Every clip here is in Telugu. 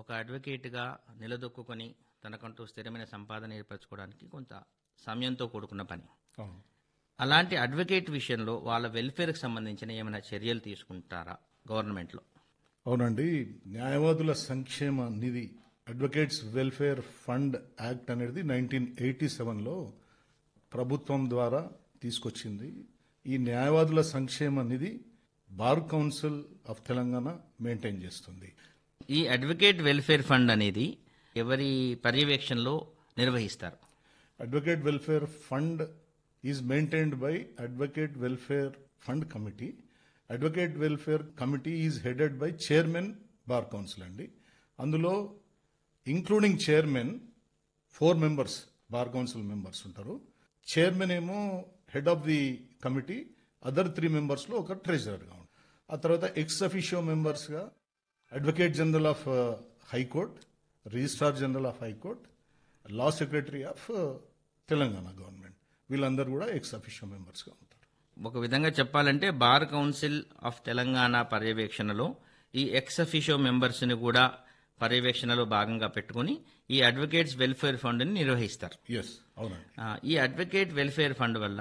ఒక అడ్వకేట్గా నిలదొక్కుని తనకంటూ స్థిరమైన సంపాదన ఏర్పరచుకోవడానికి కొంత సమయంతో కూడుకున్న పని అవును అలాంటి అడ్వకేట్ విషయంలో వాళ్ళ వెల్ఫేర్కి సంబంధించిన ఏమైనా చర్యలు తీసుకుంటారా గవర్నమెంట్లో అవునండి న్యాయవాదుల సంక్షేమ నిధి అడ్వకేట్స్ వెల్ఫేర్ ఫండ్ యాక్ట్ అనేది నైన్టీన్ ఎయిటీ సెవెన్లో ప్రభుత్వం ద్వారా తీసుకొచ్చింది ఈ న్యాయవాదుల సంక్షేమ నిధి bar council of Telangana maintain చేస్తుంది ఈ అడ్వకేట్ వెల్ఫేర్ ఫండ్ అనేది ఎవరి పర్యవేక్షణలో నిర్వహిస్తారు advocate welfare fund is maintained by advocate welfare fund committee advocate welfare committee is headed by chairman bar council అండి అందులో including chairman four members bar council members ఉంటారు చైర్మన్ ఏమో head of the committee other three మెంబర్స్లో ఒక ట్రెజరర్గా ఉంటారు ఆ తర్వాత ఎక్స్ అఫిషియో మెంబర్స్గా advocate general of high court registrar general of high court law secretary of Telangana government వీళ్ళందరూ కూడా ఎక్స్ అఫిషియో మెంబర్స్గా ఉంటారు ఒక విధంగా చెప్పాలంటే బార్ కౌన్సిల్ ఆఫ్ తెలంగాణ పర్యవేక్షణలో ఈ ఎక్స్ అఫిషియో మెంబర్స్ని కూడా పర్యవేక్షణలో భాగంగా పెట్టుకుని ఈ అడ్వకేట్స్ వెల్ఫేర్ ఫండ్ని నిర్వహిస్తారు ఎస్ అవునండి ఆ, ఈ అడ్వకేట్ వెల్ఫేర్ ఫండ్ వల్ల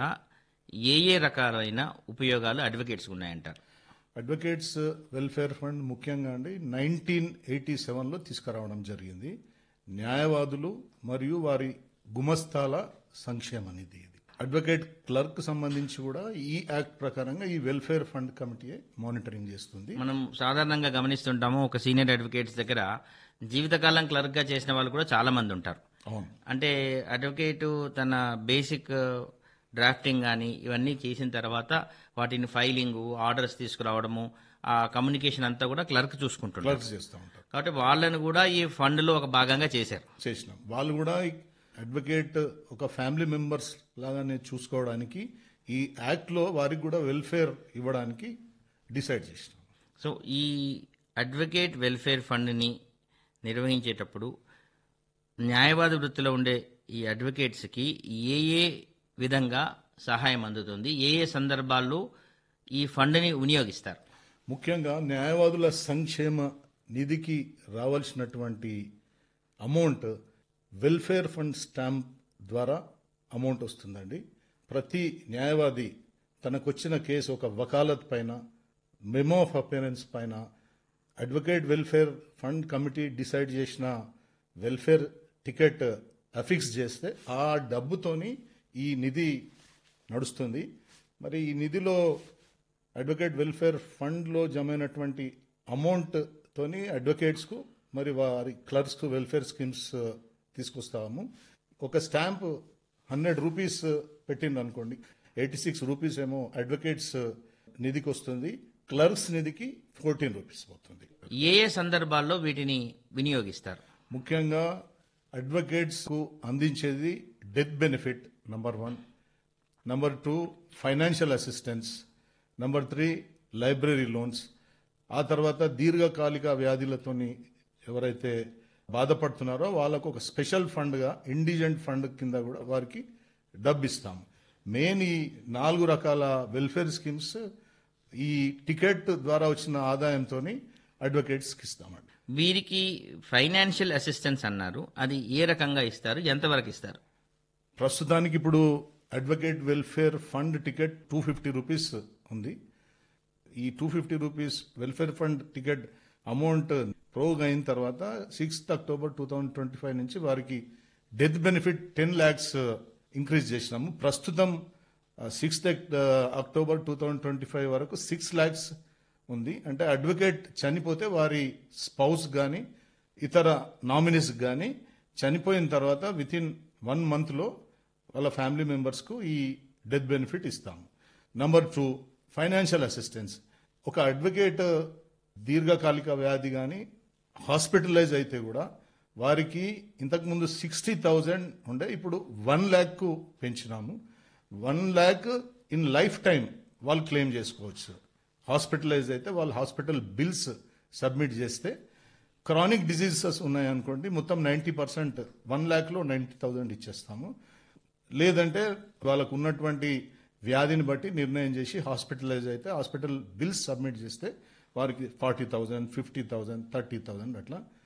ఏ ఏ రకాలైన ఉపయోగాలు అడ్వకేట్స్ ఉన్నాయంటారు అడ్వకేట్స్ వెల్ఫేర్ ఫండ్ ముఖ్యంగా అండి నైన్టీన్ ఎయిటీ సెవెన్లో తీసుకురావడం జరిగింది న్యాయవాదులు మరియు వారి గుమస్తాల సంక్షేమ నిధి ఇది అడ్వకేట్ క్లర్క్ సంబంధించి కూడా ఈ యాక్ట్ ప్రకారంగా ఈ వెల్ఫేర్ ఫండ్ కమిటీ మానిటరింగ్ చేస్తుంది మనం సాధారణంగా గమనిస్తుంటాము ఒక సీనియర్ అడ్వకేట్స్ దగ్గర జీవితకాలం క్లర్క్గా చేసిన వాళ్ళు కూడా చాలా మంది ఉంటారు అవును అంటే అడ్వకేటు తన బేసిక్ డ్రాఫ్టింగ్ కానీ ఇవన్నీ చేసిన తర్వాత వాటిని ఫైలింగ్ ఆర్డర్స్ తీసుకురావడము ఆ కమ్యూనికేషన్ అంతా కూడా క్లర్క్ చూసుకుంటున్నారు క్లర్క్స్ చేస్తూ ఉంటారు కాబట్టి వాళ్ళని కూడా ఈ ఫండ్లో ఒక భాగంగా చేశారు చేసినాం వాళ్ళు కూడా అడ్వకేట్ ఒక ఫ్యామిలీ మెంబర్స్ లాగానే చూసుకోవడానికి ఈ యాక్ట్లో వారికి కూడా వెల్ఫేర్ ఇవ్వడానికి డిసైడ్ చేసినాం సో ఈ అడ్వకేట్ వెల్ఫేర్ ఫండ్ని నిర్వహించేటప్పుడు న్యాయవాద వృత్తిలో ఉండే ఈ అడ్వకేట్స్కి ఏ ఏ విధంగా సహాయం అందుతుంది ఏ ఏ సందర్భాల్లో ఈ ఫండ్ని వినియోగిస్తారు ముఖ్యంగా న్యాయవాదుల సంక్షేమ నిధికి రావాల్సినటువంటి అమౌంట్ వెల్ఫేర్ ఫండ్ స్టాంప్ ద్వారా అమౌంట్ వస్తుందండి ప్రతి న్యాయవాది తనకొచ్చిన కేసు ఒక వకాలత్ పైన మెమో ఆఫ్ అపేరెన్స్ పైన advocate welfare fund committee decide చేసిన వెల్ఫేర్ టికెట్ అఫిక్స్ చేస్తే ఆ డబ్బుతోని ఈ నిధి నడుస్తుంది మరి ఈ నిధిలో అడ్వకేట్ వెల్ఫేర్ ఫండ్లో జమైనటువంటి అమౌంట్ తోని అడ్వకేట్స్కు మరి వారి క్లర్క్స్కు వెల్ఫేర్ స్కీమ్స్ తీసుకొస్తాము ఒక స్టాంప్ హండ్రెడ్ రూపీస్ పెట్టింది అనుకోండి ఎయిటీ సిక్స్ రూపీస్ ఏమో అడ్వకేట్స్ నిధికి వస్తుంది క్లర్క్స్ నిధికి ఫోర్టీన్ రూపీస్ పోతుంది ఏ ఏ సందర్భాల్లో వీటిని వినియోగిస్తారు ముఖ్యంగా అడ్వకేట్స్ కు అందించేది death benefit number one number two financial assistance number three library loans ఆ తర్వాత దీర్ఘకాలిక వ్యాధులతోని ఎవరైతే బాధపడుతున్నారో వాళ్ళకు ఒక స్పెషల్ ఫండ్గా ఇండిజెంట్ ఫండ్ కింద కూడా వారికి డబ్బు ఇస్తాం మెయిన్ ఈ నాలుగు రకాల వెల్ఫేర్ స్కీమ్స్ ఈ టికెట్ ద్వారా వచ్చిన ఆదాయంతో అడ్వకేట్స్కి ఇస్తామండి వీరికి ఫైనాన్షియల్ అసిస్టెన్స్ అన్నారు అది ఏ రకంగా ఇస్తారు ఎంతవరకు ఇస్తారు ప్రస్తుతానికి ఇప్పుడు advocate welfare fund ticket two fifty rupees ఉంది ఈ two fifty rupees welfare fund ticket amount ప్రోగ్ అయిన తర్వాత sixth October two thousand twenty five నుంచి వారికి death benefit ten lakhs increase చేసినాము ప్రస్తుతం sixth October two thousand twenty five వరకు సిక్స్ ల్యాక్స్ ఉంది అంటే అడ్వకేట్ చనిపోతే వారి స్పౌస్ కానీ ఇతర నామినీస్ కానీ చనిపోయిన తర్వాత విత్ ఇన్ వన్ మంత్లో వాళ్ళ ఫ్యామిలీ మెంబర్స్కు ఈ డెత్ బెనిఫిట్ ఇస్తాము నంబర్ టూ ఫైనాన్షియల్ అసిస్టెన్స్ ఒక అడ్వకేట్ దీర్ఘకాలిక వ్యాధి కానీ హాస్పిటలైజ్ అయితే కూడా వారికి ఇంతకుముందు సిక్స్టీ థౌజండ్ ఉండే ఇప్పుడు వన్ ల్యాక్కు పెంచినాము one lakh in lifetime వాళ్ళు క్లెయిమ్ చేసుకోవచ్చు హాస్పిటలైజ్ అయితే వాళ్ళు హాస్పిటల్ బిల్స్ సబ్మిట్ చేస్తే క్రానిక్ డిజీజెస్ ఉన్నాయనుకోండి మొత్తం నైంటీ పర్సెంట్ వన్ ల్యాక్లో నైంటీ థౌజండ్ ఇచ్చేస్తాము లేదంటే వాళ్ళకు ఉన్నటువంటి వ్యాధిని బట్టి నిర్ణయం చేసి హాస్పిటలైజ్ అయితే హాస్పిటల్ బిల్స్ సబ్మిట్ చేస్తే వారికి forty thousand fifty thousand thirty thousand అట్లా